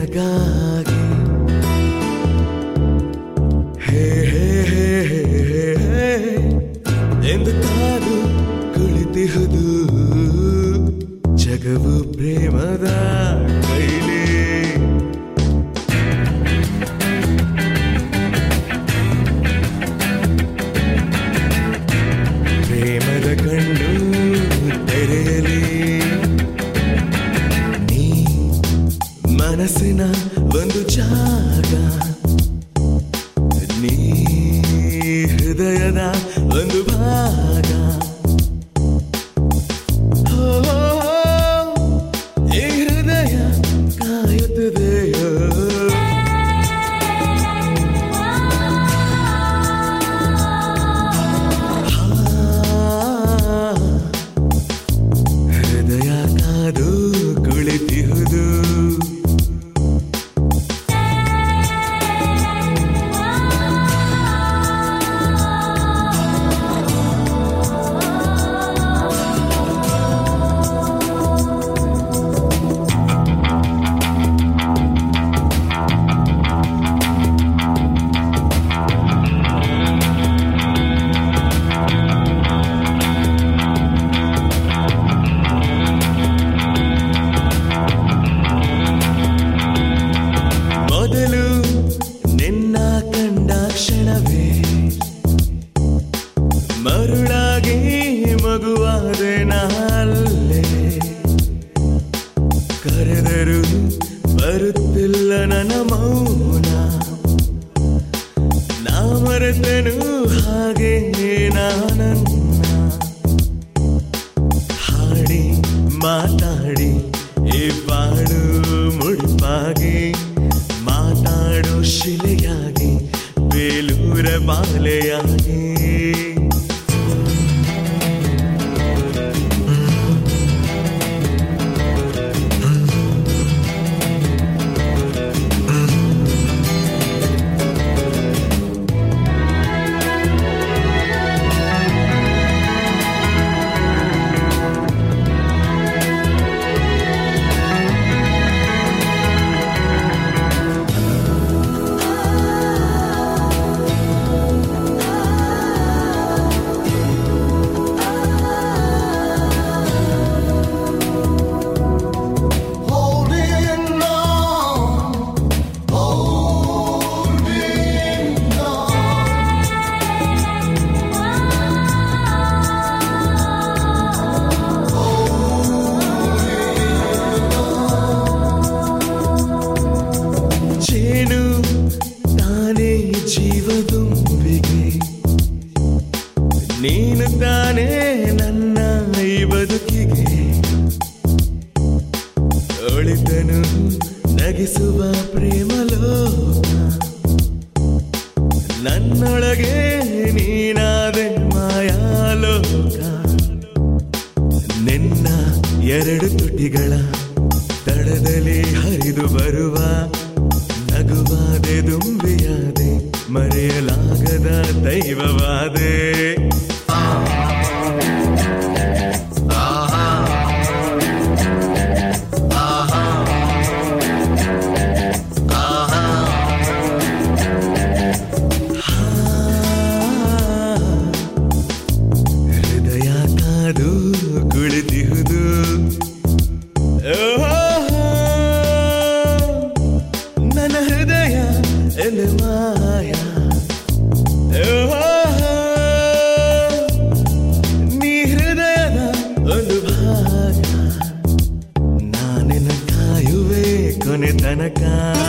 ನಿನಗಾಗಿ ಹೇ ಹೇ ಹೇ ಹೇ ಹೇ ಎಂದು ಕಾದು ಕುಳಿತಿಹುದು ಜಗವು ಪ್ರೇಮದ ಕೈಲಿ ಪ್ರೇಮದ ಕಣ್ಣು ತೆರೆಯಲಿ ನೀ ಮನಸ್ಸಿನ ಒಂದು ಜಾಗ ನೀ ಹೃದಯದ ಒಂದು ಭಾಗ ಹೋ, ಈ ಹೃದಯ ಕಾಯುತ್ತದೆಯೋ ಹೃದಯ ಕಾದು ಕುಳಿತಿಹುದು ಮೊದಲು ನಿನ್ನ ಕಂಡ ಕ್ಷಣವೇ ಮರುಳಾಗಿ ಮಗುವಾದೆ ನಾಲ್ಲೇ ಕರೆದರು ಬರುತ್ತಿಲ್ಲ ನನ್ನ ಮೌನ ನಾ ಮರೆತನು ಹಾಗೆ ನಾನನ್ನ ಹಾಡಿ ಮಾತಾಡಿ ಈ ಬಾಳು ಮುಡಿಪಾಗಿ ಮಾತಾಡೋ ಶಿಲೆಯಾಗಿ ಬೇಲೂರ ಬಾಲೆಯಾಗಿ Holding on, holding on. ಜೇನು ತಾನೇ ಜೀವದುಂಬಿಗೆ ನೀನು ತಾನೇ ನನ್ನ ಈ ಬದುಕಿಗೆ ಒಳಿತನು ನಗಿಸುವ ಪ್ರೇಮ ಲೋಕ ನನ್ನೊಳಗೆ ನೀನಾದೆ ಮಾಯಾಲೋಕ ನಿನ್ನ ಎರಡು ತುಟಿಗಳ ತಡದಲ್ಲಿ ಹರಿದು ಬರುವ ನಗುವಾದೆ ದುಂಬಿಯಾದೆ ಮರೆಯಲಾಗದ ದೈವವಾದೆ ಹೃದಯ ಕಾದು ಕುಳಿತಿಹುದು ಓಹೋ, ನನ್ನ ಹೃದಯ ಎಂದು ಮಾಯ ಓಹೋ, ನೀ ಹೃದಯದ ಒಂದು ಭಾಗ ನಾನಿನ ಕಾಯುವೆ ಕೊನೆ ತನಕ